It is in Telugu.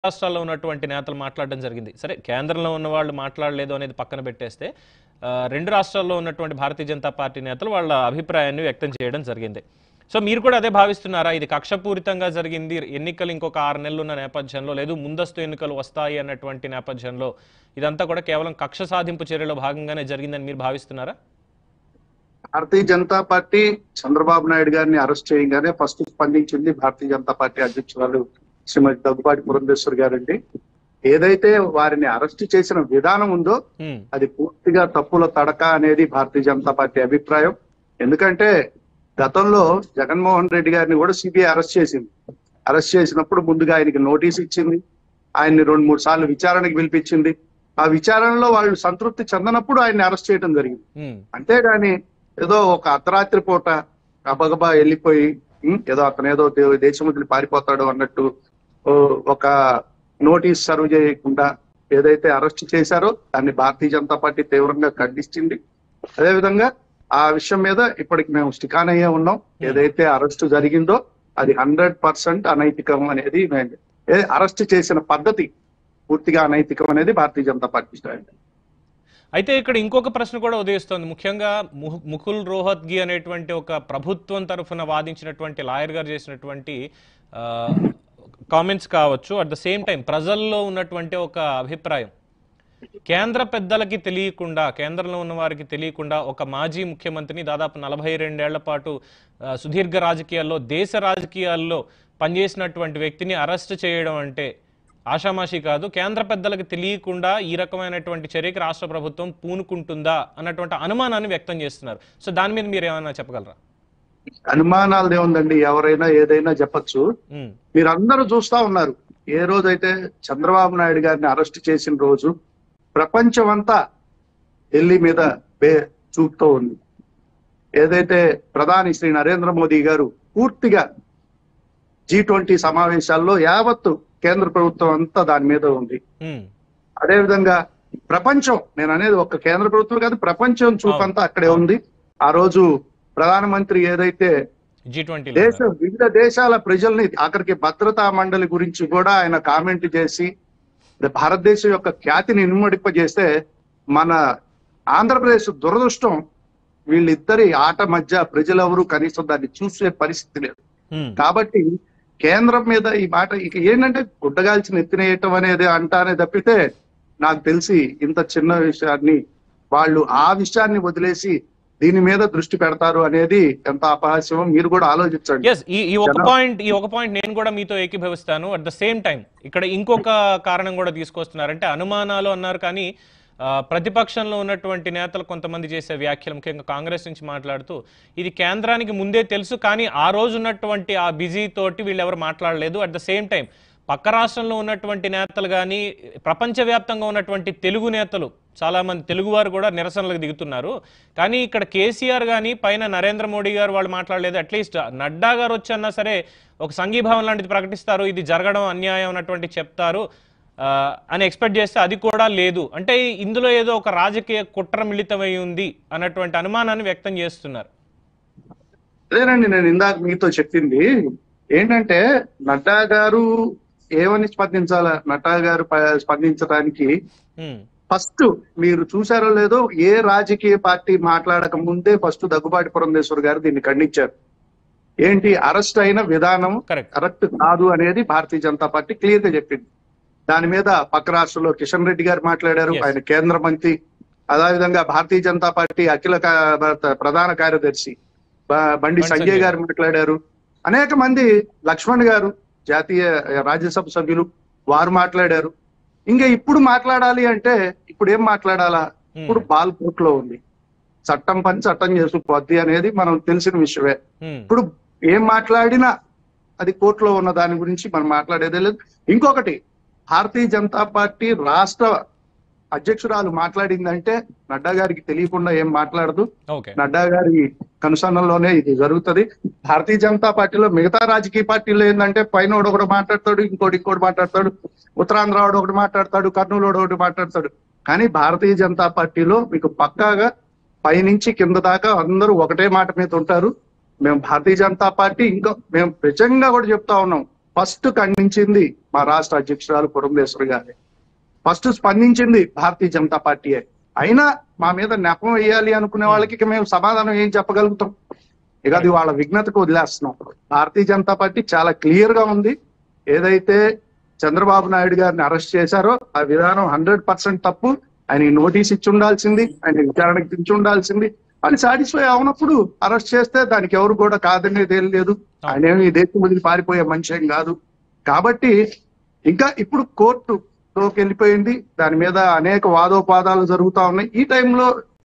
రాష్ట్రాల్లో ఉన్నటువంటి నేతలు మాట్లాడడం జరిగింది సరే కేంద్రంలో ఉన్న వాళ్ళు మాట్లాడలేదు అనేది పక్కన పెట్టేస్తే ఆ, రెండు రాష్ట్రాల్లో ఉన్నటువంటి భారతీయ జనతా పార్టీ నేతలు వాళ్ళ అభిప్రాయాన్ని వ్యక్తం చేయడం జరిగింది సో మీరు కూడా అదే భావిస్తున్నారా ఇది కక్షపూరితంగా జరిగింది ఎన్నికలు ఇంకొక ఆరు నెలలు ఉన్న నేపథ్యంలో లేదు ముందస్తు ఎన్నికలు వస్తాయి అన్నటువంటి నేపథ్యంలో ఇదంతా కూడా కేవలం కక్ష సాధింపు చర్యలో భాగంగానే జరిగిందని మీరు భావిస్తున్నారా భారతీయ జనతా పార్టీ చంద్రబాబు నాయుడు గారిని అరెస్ట్ చేయగానే ఫస్ట్ స్పందించింది భారతీయ జనతా పార్టీ అధ్యక్షురాలు శ్రీమతి దగ్గుబాటి పురంధేశ్వర్ గారండి ఏదైతే వారిని అరెస్ట్ చేసిన విధానం ఉందో హ్మ్, అది పూర్తిగా తప్పుల తడక అనేది భారతీయ జనతా పార్టీ అభిప్రాయం ఎందుకంటే గతంలో జగన్మోహన్ రెడ్డి గారిని కూడా సిబిఐ అరెస్ట్ చేసింది అరెస్ట్ చేసినప్పుడు ముందుగా ఆయనకి నోటీస్ ఇచ్చింది ఆయన్ని రెండు మూడు సార్లు విచారణకు పిలిపించింది ఆ విచారణలో వాళ్ళు సంతృప్తి చెందనప్పుడు ఆయన్ని అరెస్ట్ చేయడం జరిగింది హ్మ్, అంతేగాని ఏదో ఒక అర్ధరాత్రి పూట గబగబా వెళ్ళిపోయి ఉం, ఏదో అతను ఏదో దే- దేశం వదిలి పారిపోతాడు అన్నట్టు ఓ, ఒక నోటీస్ సర్వ్ చేయకుండా ఏదైతే అరెస్ట్ చేశారో దాన్ని భారతీయ జనతా పార్టీ తీవ్రంగా ఖండిస్తుంది అదేవిధంగా ఆ విషయం మీద ఇప్పటికి మేము స్టికాన్ అయ్యే ఉన్నాం ఏదైతే అరెస్ట్ జరిగిందో అది హండ్రెడ్ పర్సెంట్ అనైతికం అనేది మేము ఏ- అరెస్ట్ చేసిన పద్ధతి పూర్తిగా అనైతికం అనేది భారతీయ జనతా పార్టీ స్టాండ్ అయితే ఇక్కడ ఇంకొక ప్రశ్న కూడా ఉదయిస్తోంది ముఖ్యంగా ము- ముకుల్ రోహత్గి అనేటువంటి ఒక ప్రభుత్వం తరఫున వాదించినటువంటి లాయర్ గారు చేసినటువంటి కామెంట్స్ కావచ్చు అట్ ద సేమ్ టైం ప్రజల్లో ఉన్నటువంటి ఒక అభిప్రాయం కేంద్ర పెద్దలకి తెలియకుండా కేంద్రంలో ఉన్న వారికి తెలియకుండా ఒక మాజీ ముఖ్యమంత్రిని దాదాపు నలభై రెండేళ్ల పాటు ఆ, సుదీర్ఘ రాజకీయాల్లో దేశ రాజకీయాల్లో పనిచేసినటువంటి వ్యక్తిని అరెస్ట్ చేయడం అంటే ఆషామాషి కాదు కేంద్ర పెద్దలకు తెలియకుండా ఈ రకమైనటువంటి చర్యకి రాష్ట్ర ప్రభుత్వం పూనుకుంటుందా అన్నటువంటి అనుమానాన్ని వ్యక్తం చేస్తున్నారు సో దాని మీద మీరు ఏమైనా చెప్పగలరా అనుమానాలదే ఉందండి ఎవరైనా ఏదైనా చెప్పచ్చు ఉమ్, మీరందరూ చూస్తా ఉన్నారు ఏ రోజైతే చంద్రబాబు నాయుడు గారిని అరెస్ట్ చేసిన రోజు ప్రపంచం అంతా ఢిల్లీ మీద బే చూపుతూ ఉంది ఏదైతే ప్రధాని శ్రీ నరేంద్ర మోదీ గారు పూర్తిగా జీ ట్వంటీ సమావేశాల్లో యావత్తు కేంద్ర ప్రభుత్వం అంతా దాని మీద ఉంది ఉమ్, అదేవిధంగా ప్రపంచం నేను అనేది ఒక కేంద్ర ప్రభుత్వం కాదు ప్రపంచం చూపంతా అక్కడే ఉంది ఆ రోజు ప్రధానమంత్రి ఏదైతే జీ ట్వంటీ దేశ వివిధ దేశాల ప్రజల్ని ఆఖరికి భద్రతా మండలి గురించి కూడా ఆయన కామెంట్ చేసి భారతదేశం యొక్క ఖ్యాతిని ఇనుమడింపజేస్తే మన ఆంధ్రప్రదేశ్ దురదృష్టం వీళ్ళిద్దరి ఆట మధ్య ప్రజలెవరూ కనీసం దాన్ని చూసే పరిస్థితి లేదు కాబట్టి కేంద్రం మీద ఈ మాట ఇక ఏంటంటే గుడ్డగాల్చి నెత్తినేయటం అనేది అంటానే తప్పితే నాకు తెలిసి ఇంత చిన్న విషయాన్ని వాళ్ళు ఆ విషయాన్ని వదిలేసి దీని మీద దృష్టి పెడతారు అనేది ఎంత అపహాస్యమో మీరు కూడా ఆలోచించండి ఎస్ ఈ ఈ ఒక పాయింట్ ఈ ఒక పాయింట్ నేను కూడా మీతో ఏకీభవిస్తాను అట్ ద సేమ్ టైం ఇక్కడ ఇంకొక కారణం కూడా తీసుకొస్తున్నారంటే అనుమానాలు అన్నారు కానీ ఆ, ప్రతిపక్షంలో ఉన్నటువంటి నేతలు కొంతమంది చేసే వ్యాఖ్యలు ముఖ్యంగా కాంగ్రెస్ నుంచి మాట్లాడుతూ ఇది కేంద్రానికి ముందే తెలుసు కానీ ఆ రోజు ఉన్నటువంటి ఆ బిజీ తోటి వీళ్ళు ఎవరు మాట్లాడలేదు అట్ ద సేమ్ టైం పక్క రాష్ట్రంలో ఉన్నటువంటి నేతలు కానీ ప్రపంచవ్యాప్తంగా ఉన్నటువంటి తెలుగు నేతలు చాలా మంది తెలుగువారు కూడా నిరసనలకు దిగుతున్నారు కానీ ఇక్కడ కేసీఆర్ కానీ పైన నరేంద్ర మోడీ గారు వాళ్ళు మాట్లాడలేదు అట్లీస్ట్ నడ్డా గారు వచ్చన్నా సరే ఒక సంఘీభావం లాంటిది ప్రకటిస్తారు ఇది జరగడం అన్యాయం అన్నటువంటి చెప్తారు ఆ, అని ఎక్స్పెక్ట్ చేస్తే అది కూడా లేదు అంటే ఇందులో ఏదో ఒక రాజకీయ కుట్ర మిళితమై ఉంది అన్నటువంటి అనుమానాన్ని వ్యక్తం చేస్తున్నారు అదేనండి నేను ఇందాక మీతో చెప్పింది ఏంటంటే నడ్డా గారు ఏమని స్పందించాల నడ్డా గారు ప- స్పందించడానికి ఉమ్, ఫస్ట్ మీరు చూసారో లేదో ఏ రాజకీయ పార్టీ మాట్లాడక ముందే ఫస్ట్ దగ్గుబాటి పురంధేశ్వర్ గారు దీన్ని ఖండించారు ఏంటి అరెస్ట్ అయిన విధానం కరెక్ట్ కరెక్ట్ కాదు అనేది భారతీయ జనతా పార్టీ క్లియర్ గా చెప్పింది దాని మీద పక్క రాష్ట్రంలో కిషన్ రెడ్డి గారు మాట్లాడారు Yes. ఆయన కేంద్ర మంత్రి అదేవిధంగా భారతీయ జనతా పార్టీ అఖిల కా- ప్రధాన కార్యదర్శి బ- బండి బండి సంజయ్ సంజయ్ గారు మాట్లాడారు అనేక మంది లక్ష్మణ్ గారు జాతీయ రాజ్యసభ సభ్యులు వారు మాట్లాడారు ఇంకా ఇప్పుడు మాట్లాడాలి అంటే ఇప్పుడు ఏం మాట్లాడాలా ఉమ్, ఇప్పుడు బాల్ కోర్ట్ లో ఉంది చట్టం పని చట్టం చేసుకుపోద్ది అనేది మనం తెలిసిన విషయమే ఉమ్, ఇప్పుడు ఏం మాట్లాడినా అది కోర్టులో ఉన్న దాని గురించి మనం మాట్లాడేదే లేదు ఇంకొకటి భారతీయ జనతా పార్టీ రాష్ట్ర అధ్యక్షురాలు మాట్లాడిందంటే నడ్డా గారికి తెలియకుండా ఏం మాట్లాడదు ఓకే నడ్డా గారి కనుసన్నల్లోనే ఇది జరుగుతది భారతీయ జనతా పార్టీలో మిగతా రాజకీయ పార్టీలో ఏంటంటే పైన ఒకటి మాట్లాడతాడు ఇంకోటి ఇంకోటి మాట్లాడతాడు ఉత్తరాంధ్ర వాడు ఒకటి మాట్లాడతాడు కర్నూలు వాడు ఒకటి మాట్లాడతాడు కానీ భారతీయ జనతా పార్టీలో మీకు పక్కాగా పైనుంచి కింద దాకా అందరూ ఒకటే మాట మీద ఉంటారు మేము భారతీయ జనతా పార్టీ ఇంకా మేము నిజంగా కూడా చెప్తా ఉన్నాం ఫస్ట్ ఖండించింది మా రాష్ట్ర అధ్యక్షురాలు పురంధేశ్వరి గారి ఫస్ట్ స్పందించింది భారతీయ జనతా పార్టీ అయినా మా మీద నెపం వేయాలి అనుకునే వాళ్ళకి ఇక మేము సమాధానం ఏం చెప్పగలుగుతాం ఇక అది వాళ్ళ విఘ్నతకు వదిలేస్తున్నాం భారతీయ జనతా పార్టీ చాలా క్లియర్ గా ఉంది ఏదైతే చంద్రబాబు నాయుడు గారిని అరెస్ట్ చేశారో ఆ విధానం హండ్రెడ్ పర్సెంట్ తప్పు ఆయన నోటీస్ ఇచ్చి ఉండాల్సింది ఆయన విచారణకు దించి ఉండాల్సింది అది సాటిస్ఫై అవునప్పుడు అరెస్ట్ చేస్తే దానికి ఎవరు కూడా కాదనేది ఏం లేదు ఆయన ఏమి ఈ దేశం వదిలి పారిపోయే మనిషి ఏం కాదు కాబట్టి ఇంకా ఇప్పుడు కోర్టు లోకి వెళ్ళిపోయింది దాని మీద అనేక వాదోపాదాలు జరుగుతా ఉన్నాయి ఈ టైంలో